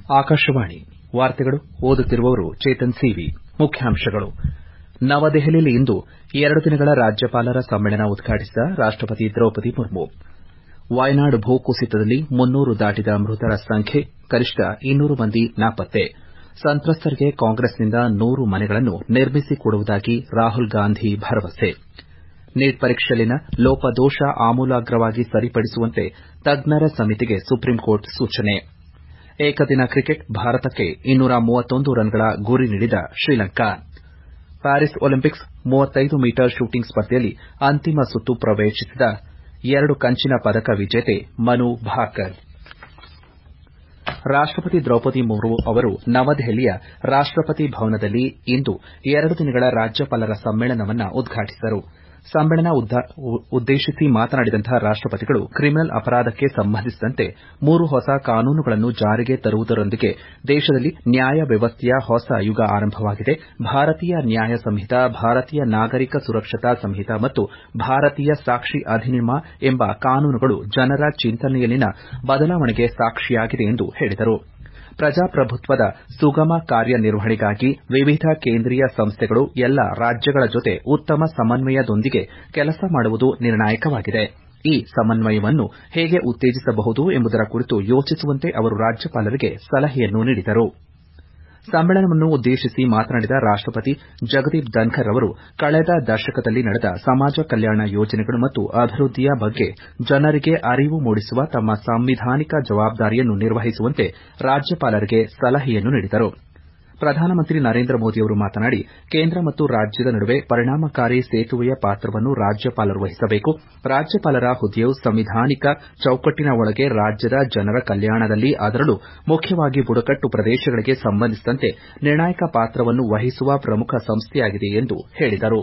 ಆಕಾಶವಾಣಿ ವಾರ್ತೆಗಳು ಓದುತ್ತಿರುವವರು ಚೇತನ್ ಸಿವಿ ಮುಖ್ಯಾಂಶಗಳು ನವದೆಹಲಿಯಲ್ಲಿಂದು ಎರಡು ದಿನಗಳ ರಾಜ್ಯಪಾಲರ ಸಮ್ಮೇಳನ ಉದ್ಘಾಟಿಸಿದ ರಾಷ್ಟಪತಿ ದ್ರೌಪದಿ ಮುರ್ಮು ವಯನಾಡ್ ಭೂಕುಸಿತದಲ್ಲಿ ಮುನ್ನೂರು ದಾಟಿದ ಮೃತರ ಸಂಖ್ಯೆ ಕನಿಷ್ಠ ಇನ್ನೂರು ಮಂದಿ ನಾಪತ್ತೆ ಸಂತ್ರಸ್ತರಿಗೆ ಕಾಂಗ್ರೆಸ್ನಿಂದ ನೂರು ಮನೆಗಳನ್ನು ನಿರ್ಮಿಸಿಕೊಡುವುದಾಗಿ ರಾಹುಲ್ ಗಾಂಧಿ ಭರವಸೆ ನೀಟ್ ಪರೀಕ್ಷೆಯಲ್ಲಿನ ಲೋಪದೋಷ ಆಮೂಲಾಗ್ರವಾಗಿ ಸರಿಪಡಿಸುವಂತೆ ತಜ್ಞರ ಸಮಿತಿಗೆ ಸುಪ್ರೀಂಕೋರ್ಟ್ ಸೂಚನೆ ಏಕದಿನ ಕ್ರಿಕೆಟ್ ಭಾರತಕ್ಕೆ ಇನ್ನೂರ ಮೂವತ್ತೊಂದು ರನ್ಗಳ ಗುರಿ ನೀಡಿದ ಶ್ರೀಲಂಕಾ ಪ್ಯಾರಿಸ್ ಒಲಿಂಪಿಕ್ಸ್ ಮೂವತ್ತೈದು ಮೀಟರ್ ಶೂಟಿಂಗ್ ಸ್ಪರ್ಧೆಯಲ್ಲಿ ಅಂತಿಮ ಸುತ್ತು ಪ್ರವೇಶಿಸಿದ ಎರಡು ಕಂಚಿನ ಪದಕ ವಿಜೇತೆ ಮನು ಭಾಕರ್ ರಾಷ್ಟಪತಿ ದ್ರೌಪದಿ ಮುರ್ಮು ಅವರು ನವದೆಹಲಿಯ ರಾಷ್ಟಪತಿ ಭವನದಲ್ಲಿ ಇಂದು ಎರಡು ದಿನಗಳ ರಾಜ್ಯಪಾಲರ ಸಮ್ಮೇಳನವನ್ನು ಉದ್ಘಾಟಿಸಿದರು ಸಮ್ಮೇಳನ ಉದ್ದೇಶಿಸಿ ಮಾತನಾಡಿದ ರಾಷ್ಟಪತಿಗಳು ಕ್ರಿಮಿನಲ್ ಅಪರಾಧಕ್ಕೆ ಸಂಬಂಧಿಸಿದಂತೆ ಮೂರು ಹೊಸ ಕಾನೂನುಗಳನ್ನು ಜಾರಿಗೆ ತರುವುದರೊಂದಿಗೆ ದೇಶದಲ್ಲಿ ನ್ಯಾಯ ವ್ಯವಸ್ಥೆಯ ಹೊಸ ಯುಗ ಆರಂಭವಾಗಿದೆ ಭಾರತೀಯ ನ್ಯಾಯ ಸಂಹಿತ ಭಾರತೀಯ ನಾಗರಿಕ ಸುರಕ್ಷತಾ ಸಂಹಿತ ಮತ್ತು ಭಾರತೀಯ ಸಾಕ್ಷಿ ಅಧಿನಿಯಮ ಎಂಬ ಕಾನೂನುಗಳು ಜನರ ಚಿಂತನೆಯಲ್ಲಿನ ಬದಲಾವಣೆಗೆ ಸಾಕ್ಷಿಯಾಗಿದೆ ಎಂದು ಹೇಳಿದರು ಪ್ರಜಾಪ್ರಭುತ್ವದ ಸುಗಮ ಕಾರ್ಯನಿರ್ವಹಣೆಗಾಗಿ ವಿವಿಧ ಕೇಂದ್ರೀಯ ಸಂಸ್ಥೆಗಳು ಎಲ್ಲಾ ರಾಜ್ಯಗಳ ಜೊತೆ ಉತ್ತಮ ಸಮನ್ವಯದೊಂದಿಗೆ ಕೆಲಸ ಮಾಡುವುದು ನಿರ್ಣಾಯಕವಾಗಿದೆ ಈ ಸಮನ್ವಯವನ್ನು ಹೇಗೆ ಉತ್ತೇಜಿಸಬಹುದು ಎಂಬುದರ ಕುರಿತು ಯೋಚಿಸುವಂತೆ ಅವರು ರಾಜ್ಯಪಾಲರಿಗೆ ಸಲಹೆಯನ್ನು ನೀಡಿದರು ಸಮ್ಮೇಳನವನ್ನು ಉದ್ದೇಶಿಸಿ ಮಾತನಾಡಿದ ರಾಷ್ಟಪತಿ ಜಗದೀಪ್ ಧನ್ಕರ್ ಅವರು ಕಳೆದ ದಶಕದಲ್ಲಿ ನಡೆದ ಸಮಾಜ ಕಲ್ಯಾಣ ಯೋಜನೆಗಳು ಮತ್ತು ಅಭಿವೃದ್ದಿಯ ಬಗ್ಗೆ ಜನರಿಗೆ ಅರಿವು ಮೂಡಿಸುವ ತಮ್ಮ ಸಾಂವಿಧಾನಿಕ ಜವಾಬ್ದಾರಿಯನ್ನು ನಿರ್ವಹಿಸುವಂತೆ ರಾಜ್ಯಪಾಲರಿಗೆ ಸಲಹೆಯನ್ನು ನೀಡಿದರು ಪ್ರಧಾನಮಂತ್ರಿ ನರೇಂದ್ರ ಮೋದಿಯವರು ಮಾತನಾಡಿ ಕೇಂದ್ರ ಮತ್ತು ರಾಜ್ಯದ ನಡುವೆ ಪರಿಣಾಮಕಾರಿ ಸೇತುವೆಯ ಪಾತ್ರವನ್ನು ರಾಜ್ಯಪಾಲರು ವಹಿಸಬೇಕು ರಾಜ್ಯಪಾಲರ ಹುದ್ದೆಯು ಸಂವಿಧಾನಿಕ ಚೌಕಟ್ಟಿನ ಒಳಗೆ ರಾಜ್ಯದ ಜನರ ಕಲ್ಯಾಣದಲ್ಲಿ ಅದರಲ್ಲೂ ಮುಖ್ಯವಾಗಿ ಬುಡಕಟ್ಟು ಪ್ರದೇಶಗಳಿಗೆ ಸಂಬಂಧಿಸಿದಂತೆ ನಿರ್ಣಾಯಕ ಪಾತ್ರವನ್ನು ವಹಿಸುವ ಪ್ರಮುಖ ಸಂಸ್ಥೆಯಾಗಿದೆ ಎಂದು ಹೇಳಿದರು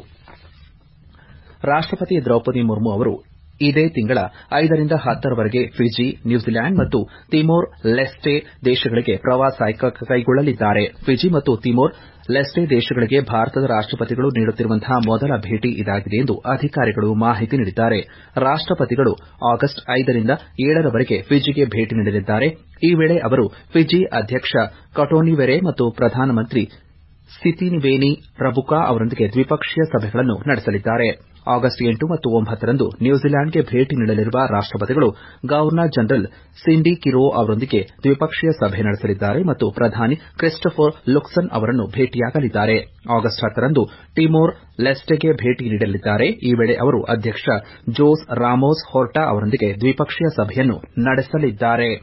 ರಾಷ್ಟಪತಿ ದ್ರೌಪದಿ ಮುರ್ಮು ಅವರು ಇದೇ ತಿಂಗಳ ಐದರಿಂದ ಹತ್ತರವರೆಗೆ ಫಿಜಿ ನ್ಯೂಜಿಲೆಂಡ್ ಮತ್ತು ತಿಮೋರ್ ಲೆಸ್ಟೆ ದೇಶಗಳಿಗೆ ಪ್ರವಾಸ ಕೈಗೊಳ್ಳಲಿದ್ದಾರೆ ಫಿಜಿ ಮತ್ತು ತಿಮೋರ್ ಲೆಸ್ಟೆ ದೇಶಗಳಿಗೆ ಭಾರತದ ರಾಷ್ಟಪತಿಗಳು ನೀಡುತ್ತಿರುವಂತಹ ಮೊದಲ ಭೇಟಿ ಇದಾಗಿದೆ ಎಂದು ಅಧಿಕಾರಿಗಳು ಮಾಹಿತಿ ನೀಡಿದ್ದಾರೆ ರಾಷ್ಟಪತಿಗಳು ಆಗಸ್ಟ್ ಐದರಿಂದ ಏಳರವರೆಗೆ ಫಿಜಿಗೆ ಭೇಟಿ ನೀಡಲಿದ್ದಾರೆ ಈ ವೇಳೆ ಅವರು ಫಿಜಿ ಅಧ್ಯಕ್ಷ ಕಟೋನಿವೆರೆ ಮತ್ತು ಪ್ರಧಾನಮಂತ್ರಿ ಸಿತಿನಿಬೇನಿ ರಬುಕಾ ಅವರೊಂದಿಗೆ ದ್ವಿಪಕ್ಷೀಯ ಸಭೆಗಳನ್ನು ನಡೆಸಲಿದ್ದಾರೆ ಆಗಸ್ಟ್ ಎಂಟು ಮತ್ತು ಒಂಬತ್ತರಂದು ನ್ಯೂಜಿಲೆಂಡ್ಗೆ ಭೇಟಿ ನೀಡಲಿರುವ ರಾಷ್ಟಪತಿಗಳು ಗವರ್ನರ್ ಜನರಲ್ ಸಿಂಡಿ ಕಿರೋ ಅವರೊಂದಿಗೆ ದ್ವಿಪಕ್ಷೀಯ ಸಭೆ ನಡೆಸಲಿದ್ದಾರೆ ಮತ್ತು ಪ್ರಧಾನಿ ಕ್ರಿಸ್ಟೋಫರ್ ಲುಕ್ಸನ್ ಅವರನ್ನು ಭೇಟಿಯಾಗಲಿದ್ದಾರೆ ಆಗಸ್ಟ್ ಹತ್ತರಂದು ಟಿಮೋರ್ ಲೆಸ್ಟೆಗೆ ಭೇಟಿ ನೀಡಲಿದ್ದಾರೆ ಈ ವೇಳೆ ಅವರು ಅಧ್ಯಕ್ಷ ಜೋಸ್ ರಾಮೋಸ್ ಹೊರ್ಟಾ ಅವರೊಂದಿಗೆ ದ್ವಿಪಕ್ಷೀಯ ಸಭೆಯನ್ನು ನಡೆಸಲಿದ್ದಾರೆ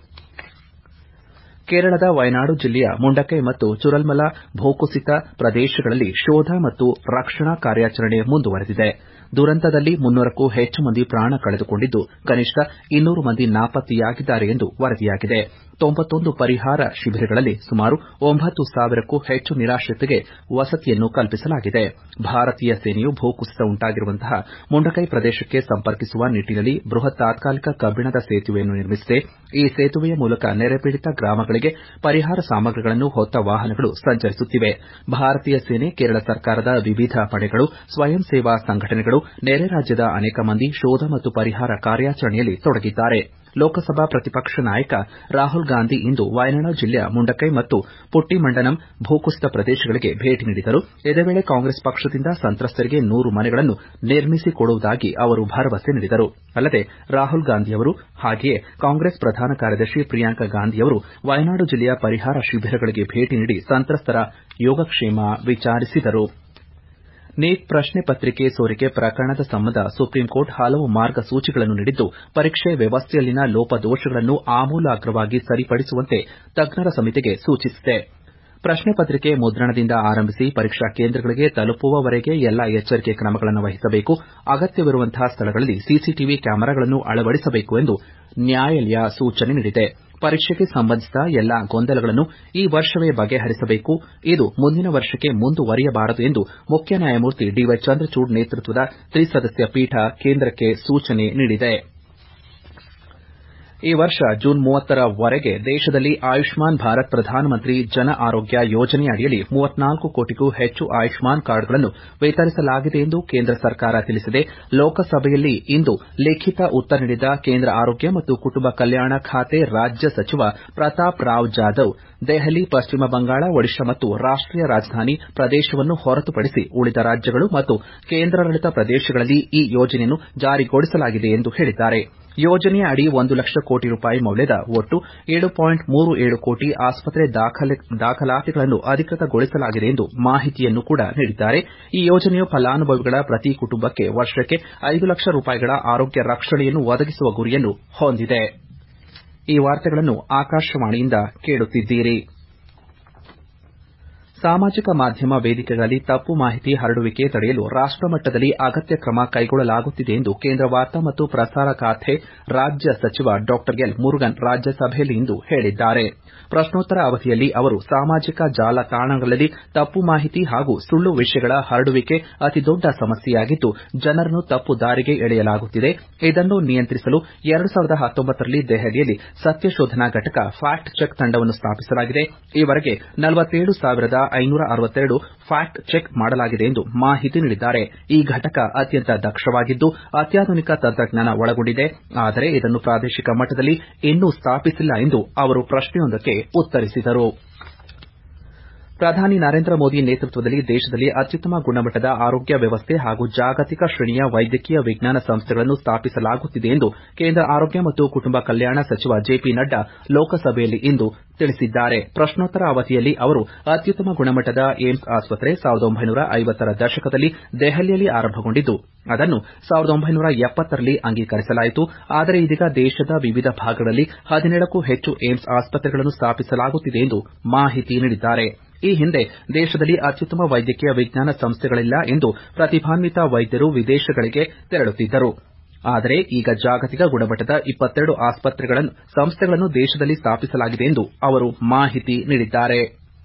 ಕೇರಳದ ವಯನಾಡು ಜಿಲ್ಲೆಯ ಮುಂಡಕೈ ಮತ್ತು ಚುರಲ್ಮಲ ಭೂಕುಸಿತ ಪ್ರದೇಶಗಳಲ್ಲಿ ಶೋಧ ಮತ್ತು ರಕ್ಷಣಾ ಕಾರ್ಯಾಚರಣೆ ಮುಂದುವರೆದಿದೆ ದುರಂತದಲ್ಲಿ ಮುನ್ನೂರಕ್ಕೂ ಹೆಚ್ಚು ಮಂದಿ ಪ್ರಾಣ ಕಳೆದುಕೊಂಡಿದ್ದು ಕನಿಷ್ಠ ಇನ್ನೂರು ಮಂದಿ ನಾಪತ್ತೆಯಾಗಿದ್ದಾರೆ ಎಂದು ವರದಿಯಾಗಿದೆ ತೊಂಬತ್ತೊಂದು ಪರಿಹಾರ ಶಿಬಿರಗಳಲ್ಲಿ ಸುಮಾರು ಒಂಬತ್ತು ಸಾವಿರಕ್ಕೂ ಹೆಚ್ಚು ನಿರಾಶ್ರಿತರಿಗೆ ವಸತಿಯನ್ನು ಕಲ್ಪಿಸಲಾಗಿದೆ ಭಾರತೀಯ ಸೇನೆಯು ಭೂಕುಸಿತ ಉಂಟಾಗಿರುವಂತಹ ಮುಂಡಕೈ ಪ್ರದೇಶಕ್ಕೆ ಸಂಪರ್ಕಿಸುವ ನಿಟ್ಟಿನಲ್ಲಿ ಬೃಹತ್ ತಾತ್ಕಾಲಿಕ ಕಬ್ಬಿಣದ ಸೇತುವೆಯನ್ನು ನಿರ್ಮಿಸಿದೆ ಈ ಸೇತುವೆಯ ಮೂಲಕ ನೆರೆಪೀಡಿತ ಗ್ರಾಮಗಳಿಗೆ ಪರಿಹಾರ ಸಾಮಗ್ರಿಗಳನ್ನು ಹೊತ್ತ ವಾಹನಗಳು ಸಂಚರಿಸುತ್ತಿವೆ ಭಾರತೀಯ ಸೇನೆ ಕೇರಳ ಸರ್ಕಾರದ ವಿವಿಧ ಪಡೆಗಳು ಸ್ವಯಂ ಸೇವಾ ಸಂಘಟನೆಗಳು ನೆರೆ ರಾಜ್ಯದ ಅನೇಕ ಮಂದಿ ಶೋಧ ಮತ್ತು ಪರಿಹಾರ ಕಾರ್ಯಾಚರಣೆಯಲ್ಲಿ ತೊಡಗಿದ್ದಾರೆ ಲೋಕಸಭಾ ಪ್ರತಿಪಕ್ಷ ನಾಯಕ ರಾಹುಲ್ ಗಾಂಧಿ ಇಂದು ವಯನಾಡು ಜಿಲ್ಲೆಯ ಮುಂಡಕೈ ಮತ್ತು ಪುಟ್ಟಿಮಂಡನಂ ಭೂಕುಸಿತ ಪ್ರದೇಶಗಳಿಗೆ ಭೇಟಿ ನೀಡಿದರು ಇದೇ ವೇಳೆ ಕಾಂಗ್ರೆಸ್ ಪಕ್ಷದಿಂದ ಸಂತ್ರಸ್ತರಿಗೆ ನೂರು ಮನೆಗಳನ್ನು ನಿರ್ಮಿಸಿಕೊಡುವುದಾಗಿ ಅವರು ಭರವಸೆ ನೀಡಿದರು ಅಲ್ಲದೆ ರಾಹುಲ್ ಗಾಂಧಿಯವರು ಹಾಗೆಯೇ ಕಾಂಗ್ರೆಸ್ ಪ್ರಧಾನ ಕಾರ್ಯದರ್ಶಿ ಪ್ರಿಯಾಂಕಾ ಗಾಂಧಿಯವರು ವಯನಾಡು ಜಿಲ್ಲೆಯ ಪರಿಹಾರ ಶಿಬಿರಗಳಿಗೆ ಭೇಟಿ ನೀಡಿ ಸಂತ್ರಸ್ತರ ಯೋಗಕ್ಷೇಮ ವಿಚಾರಿಸಿದರು ನೀಟ್ ಪ್ರಶ್ನೆ ಪತ್ರಿಕೆ ಸೋರಿಕೆ ಪ್ರಕರಣದ ಸಂಬಂಧ ಸುಪ್ರೀಂಕೋರ್ಟ್ ಹಲವು ಮಾರ್ಗಸೂಚಿಗಳನ್ನು ನೀಡಿದ್ದು ಪರೀಕ್ಷೆ ವ್ಯವಸ್ಥೆಯಲ್ಲಿನ ಲೋಪದೋಷಗಳನ್ನು ಆಮೂಲಾಗ್ರವಾಗಿ ಸರಿಪಡಿಸುವಂತೆ ತಜ್ಞರ ಸಮಿತಿಗೆ ಸೂಚಿಸಿದೆ ಪ್ರಶ್ನೆ ಪತ್ರಿಕೆ ಮುದ್ರಣದಿಂದ ಆರಂಭಿಸಿ ಪರೀಕ್ಷಾ ಕೇಂದ್ರಗಳಿಗೆ ತಲುಪುವವರೆಗೆ ಎಲ್ಲಾ ಎಚ್ಚರಿಕೆ ಕ್ರಮಗಳನ್ನು ವಹಿಸಬೇಕು ಅಗತ್ಯವಿರುವಂತಹ ಸ್ಥಳಗಳಲ್ಲಿ ಸಿಸಿಟಿವಿ ಕ್ಯಾಮೆರಾಗಳನ್ನು ಅಳವಡಿಸಬೇಕು ಎಂದು ನ್ಯಾಯಾಲಯ ಸೂಚನೆ ನೀಡಿದೆ ಪರೀಕ್ಷೆಗೆ ಸಂಬಂಧಿಸಿದ ಎಲ್ಲಾ ಗೊಂದಲಗಳನ್ನು ಈ ವರ್ಷವೇ ಬಗೆಹರಿಸಬೇಕು ಇದು ಮುಂದಿನ ವರ್ಷಕ್ಕೆ ಮುಂದುವರಿಯಬಾರದು ಎಂದು ಮುಖ್ಯ ನ್ಯಾಯಮೂರ್ತಿ ಡಿವೈ ಚಂದ್ರಚೂಡ್ ನೇತೃತ್ವದ ತ್ರಿಸದಸ್ಯ ಪೀಠ ಕೇಂದ್ರಕ್ಕೆ ಸೂಚನೆ ನೀಡಿದೆ ಈ ವರ್ಷ ಜೂನ್ ಮೂವತ್ತರವರೆಗೆ ದೇಶದಲ್ಲಿ ಆಯುಷ್ಮಾನ್ ಭಾರತ್ ಪ್ರಧಾನಮಂತ್ರಿ ಜನ ಆರೋಗ್ಯ ಯೋಜನೆಯಡಿಯಲ್ಲಿ ಮೂವತ್ನಾಲ್ಕು ಕೋಟಿಗೂ ಹೆಚ್ಚು ಆಯುಷ್ಮಾನ್ ಕಾರ್ಡ್ಗಳನ್ನು ವಿತರಿಸಲಾಗಿದೆ ಎಂದು ಕೇಂದ್ರ ಸರ್ಕಾರ ತಿಳಿಸಿದೆ ಲೋಕಸಭೆಯಲ್ಲಿ ಇಂದು ಲಿಖಿತ ಉತ್ತರ ನೀಡಿದ ಕೇಂದ್ರ ಆರೋಗ್ಯ ಮತ್ತು ಕುಟುಂಬ ಕಲ್ಯಾಣ ಖಾತೆ ರಾಜ್ಯ ಸಚಿವ ಪ್ರತಾಪ್ ರಾವ್ ಜಾಧವ್ ದೆಹಲಿ ಪಶ್ಚಿಮ ಬಂಗಾಳ ಒಡಿಶಾ ಮತ್ತು ರಾಷ್ಟೀಯ ರಾಜಧಾನಿ ಪ್ರದೇಶವನ್ನು ಹೊರತುಪಡಿಸಿ ಉಳಿದ ರಾಜ್ಯಗಳು ಮತ್ತು ಕೇಂದ್ರಾಡಳಿತ ಪ್ರದೇಶಗಳಲ್ಲಿ ಈ ಯೋಜನೆಯನ್ನು ಜಾರಿಗೊಳಿಸಲಾಗಿದೆ ಎಂದು ಹೇಳಿದ್ದಾರೆ ಯೋಜನೆಯ ಅಡಿ ಒಂದು ಲಕ್ಷ ಕೋಟಿ ರೂಪಾಯಿ ಮೌಲ್ಯದ ಒಟ್ಟು ಏಳು ಪಾಯಿಂಟ್ ಮೂರು ಏಳು ಕೋಟಿ ಆಸ್ಪತ್ರೆ ದಾಖಲಾತಿಗಳನ್ನು ಅಧಿಕೃತಗೊಳಿಸಲಾಗಿದೆ ಎಂದು ಮಾಹಿತಿಯನ್ನು ಕೂಡ ನೀಡಿದ್ದಾರೆ ಈ ಯೋಜನೆಯು ಫಲಾನುಭವಿಗಳ ಪ್ರತಿ ಕುಟುಂಬಕ್ಕೆ ವರ್ಷಕ್ಕೆ ಐದು ಲಕ್ಷ ರೂಪಾಯಿಗಳ ಆರೋಗ್ಯ ರಕ್ಷಣೆಯನ್ನು ಒದಗಿಸುವ ಗುರಿಯನ್ನು ಹೊಂದಿದೆ ಈ ವಾರ್ತೆಗಳನ್ನು ಆಕಾಶವಾಣಿಯಿಂದ ಕೇಳುತ್ತಿದ್ದೀರಿ ಸಾಮಾಜಿಕ ಮಾಧ್ಯಮ ವೇದಿಕೆಗಳಲ್ಲಿ ತಪ್ಪು ಮಾಹಿತಿ ಹರಡುವಿಕೆ ತಡೆಯಲು ರಾಷ್ಟಮಟ್ಟದಲ್ಲಿ ಅಗತ್ಯ ಕ್ರಮ ಕೈಗೊಳ್ಳಲಾಗುತ್ತಿದೆ ಎಂದು ಕೇಂದ್ರ ವಾರ್ತಾ ಮತ್ತು ಪ್ರಸಾರ ಖಾತೆ ರಾಜ್ಯ ಸಚಿವ ಡಾ ಎಲ್ ಮುರುಗನ್ ರಾಜ್ಯಸಭೆಯಲ್ಲಿಂದು ಹೇಳಿದ್ದಾರೆ ಪ್ರಶ್ನೋತ್ತರ ಅವಧಿಯಲ್ಲಿ ಅವರು ಸಾಮಾಜಿಕ ಜಾಲತಾಣಗಳಲ್ಲಿ ತಪ್ಪು ಮಾಹಿತಿ ಹಾಗೂ ಸುಳ್ಳು ವಿಷಯಗಳ ಹರಡುವಿಕೆ ಅತಿದೊಡ್ಡ ಸಮಸ್ಯೆಯಾಗಿದ್ದು ಜನರನ್ನು ತಪ್ಪು ದಾರಿಗೆ ಎಳೆಯಲಾಗುತ್ತಿದೆ ಇದನ್ನು ನಿಯಂತ್ರಿಸಲು ಎರಡು ಸಾವಿರದ ಹತ್ತೊಂಬತ್ತರಲ್ಲಿ ದೆಹಲಿಯಲ್ಲಿ ಸತ್ಯಶೋಧನಾ ಘಟಕ ಫ್ಯಾಕ್ಟ್ ಚೆಕ್ ತಂಡವನ್ನು ಸ್ಥಾಪಿಸಲಾಗಿದೆ ಈವರೆಗೆ ನಲವತ್ತೇಳು ಸಾವಿರದ ಐನೂರ ಅರವತ್ತೆರಡು ಫ್ಯಾಕ್ಟ್ ಚೆಕ್ ಮಾಡಲಾಗಿದೆ ಎಂದು ಮಾಹಿತಿ ನೀಡಿದ್ದಾರೆ ಈ ಘಟಕ ಅತ್ಯಂತ ದಕ್ಷವಾಗಿದ್ದು ಅತ್ಯಾಧುನಿಕ ತಂತ್ರಜ್ಞಾನ ಒಳಗೊಂಡಿದೆ ಆದರೆ ಇದನ್ನು ಪ್ರಾದೇಶಿಕ ಮಟ್ಟದಲ್ಲಿ ಇನ್ನೂ ಸ್ಥಾಪಿಸಿಲ್ಲ ಎಂದು ಅವರು ಪ್ರಶ್ನೆಯೊಂದಕ್ಕೆ ಉತ್ತರಿಸಿದರು ಪ್ರಧಾನಿ ನರೇಂದ್ರ ಮೋದಿ ನೇತೃತ್ವದಲ್ಲಿ ದೇಶದಲ್ಲಿ ಅತ್ಯುತ್ತಮ ಗುಣಮಟ್ಟದ ಆರೋಗ್ಯ ವ್ಯವಸ್ಥೆ ಹಾಗೂ ಜಾಗತಿಕ ಶ್ರೇಣಿಯ ವೈದ್ಯಕೀಯ ವಿಜ್ಞಾನ ಸಂಸ್ಥೆಗಳನ್ನು ಸ್ಥಾಪಿಸಲಾಗುತ್ತಿದೆ ಎಂದು ಕೇಂದ್ರ ಆರೋಗ್ಯ ಮತ್ತು ಕುಟುಂಬ ಕಲ್ಯಾಣ ಸಚಿವ ಜೆಪಿ ನಡ್ಡಾ ಲೋಕಸಭೆಯಲ್ಲಿ ಇಂದು ತಿಳಿಸಿದ್ದಾರೆ ಪ್ರಶ್ನೋತ್ತರ ಅವಧಿಯಲ್ಲಿ ಅವರು ಅತ್ಯುತ್ತಮ ಗುಣಮಟ್ಟದ ಏಮ್ಸ್ ಆಸ್ಪತ್ರೆ ಸಾವಿರದ ಒಂಬೈನೂರ ಐವತ್ತರ ದಶಕದಲ್ಲಿ ದೆಹಲಿಯಲ್ಲಿ ಆರಂಭಗೊಂಡಿದ್ದು ಅದನ್ನು ಸಾವಿರದ ಒಂಬೈನೂರ ಎಪ್ಪತ್ತರಲ್ಲಿ ಅಂಗೀಕರಿಸಲಾಯಿತು ಆದರೆ ಇದೀಗ ದೇಶದ ವಿವಿಧ ಭಾಗಗಳಲ್ಲಿ ಹದಿನೇಳಕ್ಕೂ ಹೆಚ್ಚು ಏಮ್ಸ್ ಆಸ್ಪತ್ರೆಗಳನ್ನು ಸ್ಥಾಪಿಸಲಾಗುತ್ತಿದೆ ಎಂದು ಮಾಹಿತಿ ನೀಡಿದ್ದಾರೆ ಈ ಹಿಂದೆ ದೇಶದಲ್ಲಿ ಅತ್ಯುತ್ತಮ ವೈದ್ಯಕೀಯ ವಿಜ್ಞಾನ ಸಂಸ್ಥೆಗಳಿಲ್ಲ ಎಂದು ಪ್ರತಿಭಾನ್ವಿತ ವೈದ್ಯರು ವಿದೇಶಗಳಿಗೆ ತೆರಳುತ್ತಿದ್ದರು ಆದರೆ ಈಗ ಜಾಗತಿಕ ಗುಣಮಟ್ಟದ ಇಪ್ಪತ್ತೆರಡು ಸಂಸ್ಥೆಗಳನ್ನು ದೇಶದಲ್ಲಿ ಸ್ಥಾಪಿಸಲಾಗಿದೆ ಎಂದು ಅವರು ಮಾಹಿತಿ ನೀಡಿದ್ದಾರೆ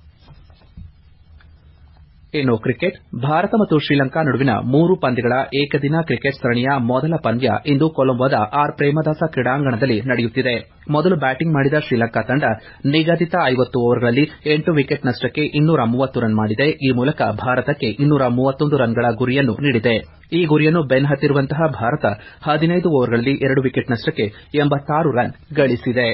ಇನ್ನು ಕ್ರಿಕೆಟ್ ಭಾರತ ಮತ್ತು ಶ್ರೀಲಂಕಾ ನಡುವಿನ ಮೂರು ಪಂದ್ಯಗಳ ಏಕದಿನ ಕ್ರಿಕೆಟ್ ಸರಣಿಯ ಮೊದಲ ಪಂದ್ಯ ಇಂದು ಕೊಲಂಬೋದ ಆರ್ ಪ್ರೇಮದಾಸ ಕ್ರೀಡಾಂಗಣದಲ್ಲಿ ನಡೆಯುತ್ತಿದೆ ಮೊದಲು ಬ್ಯಾಟಿಂಗ್ ಮಾಡಿದ ಶ್ರೀಲಂಕಾ ತಂಡ ನಿಗದಿತ ಐವತ್ತು ಓವರ್ಗಳಲ್ಲಿ ಎಂಟು ವಿಕೆಟ್ ನಷ್ಟಕ್ಕೆ ಇನ್ನೂರ ಮೂವತ್ತು ರನ್ ಮಾಡಿದೆ ಈ ಮೂಲಕ ಭಾರತಕ್ಕೆ ಇನ್ನೂರ ಮೂವತ್ತೊಂದು ರನ್ಗಳ ಗುರಿಯನ್ನು ನೀಡಿದೆ ಈ ಗುರಿಯನ್ನು ಬೆನ್ನಹತ್ತಿರುವಂತಹ ಭಾರತ ಹದಿನೈದು ಓವರ್ಗಳಲ್ಲಿ ಎರಡು ವಿಕೆಟ್ ನಷ್ಟಕ್ಕೆ ಎಂಬತ್ತಾರು ರನ್ ಗಳಿಸಿದೆ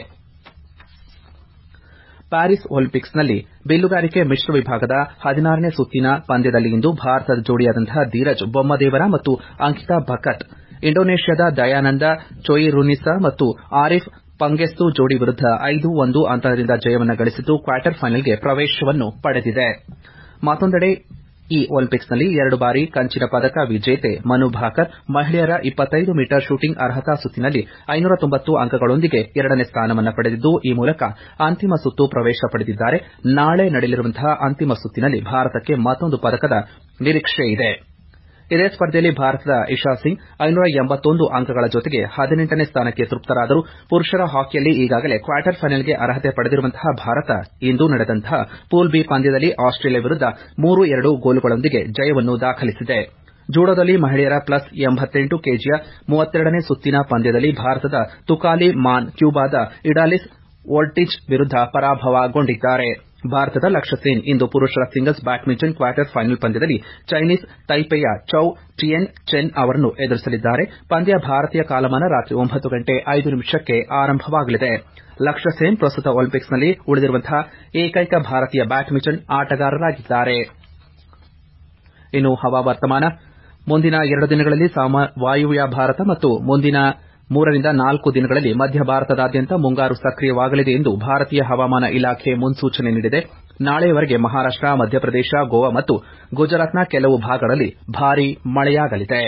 ಪ್ಯಾರಿಸ್ ಒಲಿಂಪಿಕ್ಸ್ನಲ್ಲಿ ಬಿಲ್ಲುಗಾರಿಕೆ ಮಿಶ್ರ ವಿಭಾಗದ ಹದಿನಾರನೇ ಸುತ್ತಿನ ಪಂದ್ಯದಲ್ಲಿ ಇಂದು ಭಾರತದ ಜೋಡಿಯಾದಂತಹ ಧೀರಜ್ ಬೊಮ್ಮದೇವರ ಮತ್ತು ಅಂಕಿತಾ ಭಕಟ್ ಇಂಡೋನೇಷ್ಯಾದ ದಯಾನಂದ ಚೊಯಿರುನಿಸಾ ಮತ್ತು ಆರಿಫ್ ಪಂಗೆಸ್ತು ಜೋಡಿ ವಿರುದ್ಧ ಐದು ಒಂದು ಅಂತರದಿಂದ ಜಯವನ್ನು ಗಳಿಸಿದ್ದು ಕ್ವಾರ್ಟರ್ ಫೈನಲ್ಗೆ ಪ್ರವೇಶವನ್ನು ಪಡೆದಿದೆ ಮತ್ತೊಂದೆಡೆ ಈ ಒಲಿಂಪಿಕ್ಸ್ನಲ್ಲಿ ಎರಡು ಬಾರಿ ಕಂಚಿನ ಪದಕ ವಿಜೇತೆ ಮನು ಭಾಕರ್ ಮಹಿಳೆಯರ ಇಪ್ಪತ್ತೈದು ಮೀಟರ್ ಶೂಟಿಂಗ್ ಅರ್ಹತಾ ಸುತ್ತಿನಲ್ಲಿ ಐನೂರ ತೊಂಬತ್ತು ಅಂಕಗಳೊಂದಿಗೆ ಎರಡನೇ ಸ್ಥಾನವನ್ನು ಪಡೆದಿದ್ದು ಈ ಮೂಲಕ ಅಂತಿಮ ಸುತ್ತು ಪ್ರವೇಶ ಪಡೆದಿದ್ದಾರೆ ನಾಳೆ ನಡೆಯಲಿರುವಂತಹ ಅಂತಿಮ ಸುತ್ತಿನಲ್ಲಿ ಭಾರತಕ್ಕೆ ಮತ್ತೊಂದು ಪದಕದ ನಿರೀಕ್ಷೆಯಿದೆ ಇದೇ ಸ್ಪರ್ಧೆಯಲ್ಲಿ ಭಾರತದ ಇಶಾ ಸಿಂಗ್ ಐನೂರ ಎಂಬತ್ತೊಂದು ಅಂಕಗಳ ಜೊತೆಗೆ ಹದಿನೆಂಟನೇ ಸ್ಥಾನಕ್ಕೆ ತೃಪ್ತರಾದರು ಪುರುಷರ ಹಾಕಿಯಲ್ಲಿ ಈಗಾಗಲೇ ಕ್ವಾರ್ಟರ್ ಫೈನಲ್ಗೆ ಅರ್ಹತೆ ಪಡೆದಿರುವಂತಹ ಭಾರತ ಇಂದು ನಡೆದಂತಹ ಪೂಲ್ ಬಿ ಪಂದ್ಯದಲ್ಲಿ ಆಸ್ಟ್ರೇಲಿಯಾ ವಿರುದ್ಧ ಮೂರು ಎರಡು ಗೋಲುಗಳೊಂದಿಗೆ ಜಯವನ್ನು ದಾಖಲಿಸಿದೆ ಜೂಡೋದಲ್ಲಿ ಮಹಿಳೆಯರ ಪ್ಲಸ್ ಎಂಬತ್ತೆಂಟು ಕೆಜಿಯ ಮೂವತ್ತೆರಡನೇ ಸುತ್ತಿನ ಪಂದ್ಯದಲ್ಲಿ ಭಾರತದ ತುಕಾಲಿ ಮಾನ್ ಕ್ಯೂಬಾದ ಇಡಾಲಿಸ್ ವೋಲ್ಟಿಜ್ ವಿರುದ್ಧ ಪರಾಭವಗೊಂಡಿದ್ದಾರೆ ಭಾರತದ ಲಕ್ಷ್ಯ ಸೇನ್ ಇಂದು ಪುರುಷರ ಸಿಂಗಲ್ಸ್ ಬ್ಯಾಡ್ಮಿಂಟನ್ ಕ್ವಾರ್ಟರ್ ಫೈನಲ್ ಪಂದ್ಯದಲ್ಲಿ ಚೈನೀಸ್ ತೈಪೆಯ ಚೌ ಟಿಯೆನ್ ಚೆನ್ ಅವರನ್ನು ಎದುರಿಸಲಿದ್ದಾರೆ ಪಂದ್ಯ ಭಾರತೀಯ ಕಾಲಮಾನ ರಾತ್ರಿ ಒಂಬತ್ತು ಗಂಟೆ ಐದು ನಿಮಿಷಕ್ಕೆ ಆರಂಭವಾಗಲಿದೆ ಲಕ್ಷ್ಯ ಸೇನ್ ಪ್ರಸ್ತುತ ಒಲಿಂಪಿಕ್ಸ್ನಲ್ಲಿ ಉಳಿದಿರುವಂತಹ ಏಕೈಕ ಭಾರತೀಯ ಬ್ಯಾಡ್ಮಿಂಟನ್ ಆಟಗಾರರಾಗಿದ್ದಾರೆ ಇನ್ನು ಹವಾವರ್ತಮಾನ ಮುಂದಿನ ಎರಡು ದಿನಗಳಲ್ಲಿ ವಾಯುವ್ಯ ಭಾರತ ಮತ್ತು ಮುಂದಿನ ಮೂರರಿಂದ ನಾಲ್ಕು ದಿನಗಳಲ್ಲಿ ಮಧ್ಯ ಭಾರತದಾದ್ಯಂತ ಮುಂಗಾರು ಸಕ್ರಿಯವಾಗಲಿದೆ ಎಂದು ಭಾರತೀಯ ಹವಾಮಾನ ಇಲಾಖೆ ಮುನ್ಸೂಚನೆ ನೀಡಿದೆ ನಾಳೆಯವರೆಗೆ ಮಹಾರಾಷ್ಟ ಮಧ್ಯಪ್ರದೇಶ ಗೋವಾ ಮತ್ತು ಗುಜರಾತ್ನ ಕೆಲವು ಭಾಗಗಳಲ್ಲಿ ಭಾರೀ ಮಳೆಯಾಗಲಿದೆ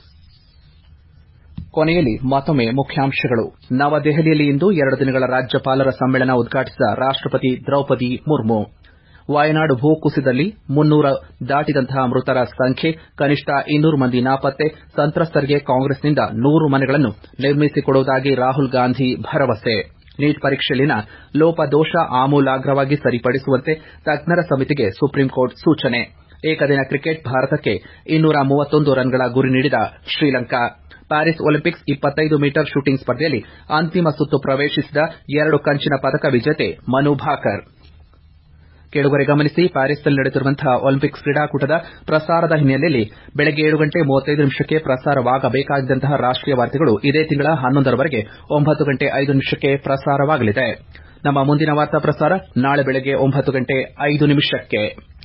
ಕೊನೆಯಲ್ಲಿ ಮತ್ತೊಮ್ಮೆ ಮುಖ್ಯಾಂಶಗಳು ನವದೆಹಲಿಯಲ್ಲಿ ಇಂದು ಎರಡು ದಿನಗಳ ರಾಜ್ಯಪಾಲರ ಸಮ್ಮೇಳನ ಉದ್ಘಾಟಿಸಿದ ರಾಷ್ಟಪತಿ ದ್ರೌಪದಿ ಮುರ್ಮು ವಯನಾಡು ಭೂಕುಸಿತದಲ್ಲಿ ಮುನ್ನೂರ ದಾಟಿದಂತಹ ಮೃತರ ಸಂಖ್ಯೆ ಕನಿಷ್ಠ ಇನ್ನೂರು ಮಂದಿ ನಾಪತ್ತೆ ಸಂತ್ರಸ್ತರಿಗೆ ಕಾಂಗ್ರೆಸ್ನಿಂದ ನೂರು ಮನೆಗಳನ್ನು ನಿರ್ಮಿಸಿಕೊಡುವುದಾಗಿ ರಾಹುಲ್ ಗಾಂಧಿ ಭರವಸೆ ನೀಟ್ ಪರೀಕ್ಷೆಯಲ್ಲಿನ ಲೋಪದೋಷ ಆಮೂಲಾಗ್ರವಾಗಿ ಸರಿಪಡಿಸುವಂತೆ ತಜ್ಞರ ಸಮಿತಿಗೆ ಸುಪ್ರೀಂಕೋರ್ಟ್ ಸೂಚನೆ ಏಕದಿನ ಕ್ರಿಕೆಟ್ ಭಾರತಕ್ಕೆ ಇನ್ನೂರ ಮೂವತ್ತೊಂದು ರನ್ಗಳ ಗುರಿ ನೀಡಿದ ಶ್ರೀಲಂಕಾ ಪ್ಯಾರಿಸ್ ಒಲಿಂಪಿಕ್ಸ್ ಇಪ್ಪತ್ತೈದು ಮೀಟರ್ ಶೂಟಿಂಗ್ ಸ್ಪರ್ಧೆಯಲ್ಲಿ ಅಂತಿಮ ಸುತ್ತು ಪ್ರವೇಶಿಸಿದ ಎರಡು ಕಂಚಿನ ಪದಕ ವಿಜೇತೆ ಮನು ಭಾಕರ್ ಕೇಳುಗರೆ ಗಮನಿಸಿ ಪ್ಯಾರಿಸ್ನಲ್ಲಿ ನಡೆಯುತ್ತಿರುವಂತಹ ಒಲಿಂಪಿಕ್ಸ್ ಕ್ರೀಡಾಕೂಟದ ಪ್ರಸಾರದ ಹಿನ್ನೆಲೆಯಲ್ಲಿ ಬೆಳಗ್ಗೆ ಏಳು ಗಂಟೆ ಮೂವತ್ತೈದು ನಿಮಿಷಕ್ಕೆ ಪ್ರಸಾರವಾಗಬೇಕಾಗಿದ್ದಂತಹ ರಾಷ್ಟೀಯ ವಾರ್ತೆಗಳು ಇದೇ ತಿಂಗಳ ಹನ್ನೊಂದರವರೆಗೆ ಒಂಬತ್ತು ಗಂಟೆ ಐದು ನಿಮಿಷಕ್ಕೆ ಪ್ರಸಾರವಾಗಲಿದೆ ನಮ್ಮ ಮುಂದಿನ ವಾರ್ತಾ ಪ್ರಸಾರ ನಾಳೆ ಬೆಳಗ್ಗೆ ಒಂಬತ್ತು ಗಂಟೆ ಐದು ನಿಮಿಷಕ್ಕೆ